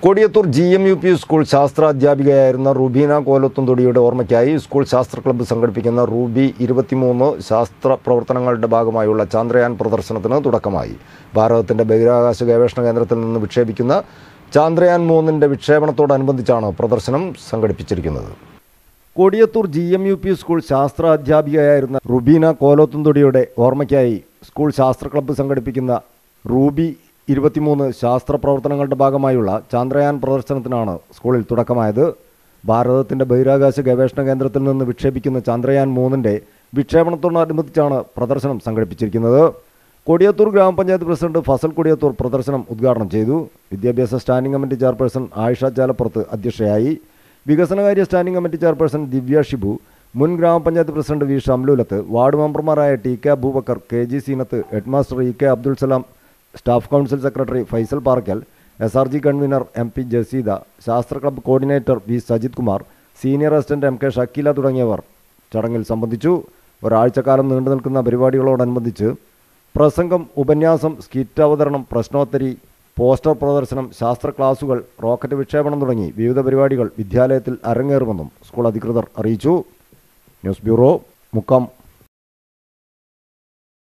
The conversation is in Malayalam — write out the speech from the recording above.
Kodiyathur G M U P school ശാസ്ത്ര അധ്യാപികയായിരുന്ന റുബീന കോലത്തുംതൊടിയുടെ ഓർമ്മയ്ക്കായി സ്കൂൾ ശാസ്ത്ര ക്ലബ്ബ് സംഘടിപ്പിക്കുന്ന റൂബി ഇരുപത്തിമൂന്ന് ശാസ്ത്ര പ്രവർത്തനങ്ങളുടെ ഭാഗമായുള്ള ചാന്ദ്രയാൻ പ്രദർശനത്തിന് തുടക്കമായി ഭാരതത്തിന്റെ ബഹിരാകാശ ഗവേഷണ കേന്ദ്രത്തിൽ നിന്ന് വിക്ഷേപിക്കുന്ന ചാന്ദ്രയാൻ മൂന്നിന്റെ വിക്ഷേപണത്തോടനുബന്ധിച്ചാണ് പ്രദർശനം സംഘടിപ്പിച്ചിരിക്കുന്നത് Kodiyathur G M U P school ശാസ്ത്ര അധ്യാപികയായിരുന്ന റുബീന കോലോത്തുംതൊടിയുടെ ഓർമ്മയ്ക്കായി സ്കൂൾ ശാസ്ത്ര ക്ലബ്ബ് സംഘടിപ്പിക്കുന്ന റൂബി ഇരുപത്തിമൂന്ന് ശാസ്ത്ര പ്രവർത്തനങ്ങളുടെ ഭാഗമായുള്ള ചാന്ദ്രയാൻ പ്രദർശനത്തിനാണ് സ്കൂളിൽ തുടക്കമായത് ഭാരതത്തിന്റെ ബഹിരാകാശ ഗവേഷണ കേന്ദ്രത്തിൽ നിന്ന് വിക്ഷേപിക്കുന്ന ചാന്ദ്രയാൻ മൂന്നിന്റെ വിക്ഷേപണത്തോടനുബന്ധിച്ചാണ് പ്രദർശനം സംഘടിപ്പിച്ചിരിക്കുന്നത് കൊടിയത്തൂർ ഗ്രാമപഞ്ചായത്ത് പ്രസിഡന്റ് ഫസൽ കൊടിയത്തൂർ പ്രദർശനം ഉദ്ഘാടനം ചെയ്തു വിദ്യാഭ്യാസ standing committee chairperson Ayisha Chalappurath അധ്യക്ഷയായി വികസനകാര്യ standing committee chairperson Divya Shibu മുൻ ഗ്രാമപഞ്ചായത്ത് പ്രസിഡന്റ് വി ഷംലൂലത്ത് വാർഡ് മെമ്പർമാരായ T K Abubakar K G Seenath headmaster E K Abdul Salam staff council secretary Faisal Parkal S R G convener M P Jaseeda ശാസ്ത്ര club coordinator V Sajith Kumar senior assistant M K Shakeela തുടങ്ങിയവർ ചടങ്ങിൽ സംബന്ധിച്ചു ഒരാഴ്ചക്കാലം നീണ്ടു നിൽക്കുന്ന പരിപാടികളോടനുബന്ധിച്ച് പ്രസംഗം ഉപന്യാസം സ്കിറ്റ് അവതരണം പ്രശ്നോത്തരി പോസ്റ്റർ പ്രദർശനം ശാസ്ത്ര ക്ലാസുകൾ റോക്കറ്റ് വിക്ഷേപണം തുടങ്ങി വിവിധ പരിപാടികൾ വിദ്യാലയത്തിൽ അരങ്ങേറുമെന്നും സ്കൂൾ അധികൃതർ അറിയിച്ചു ന്യൂസ് ബ്യൂറോ മുക്കം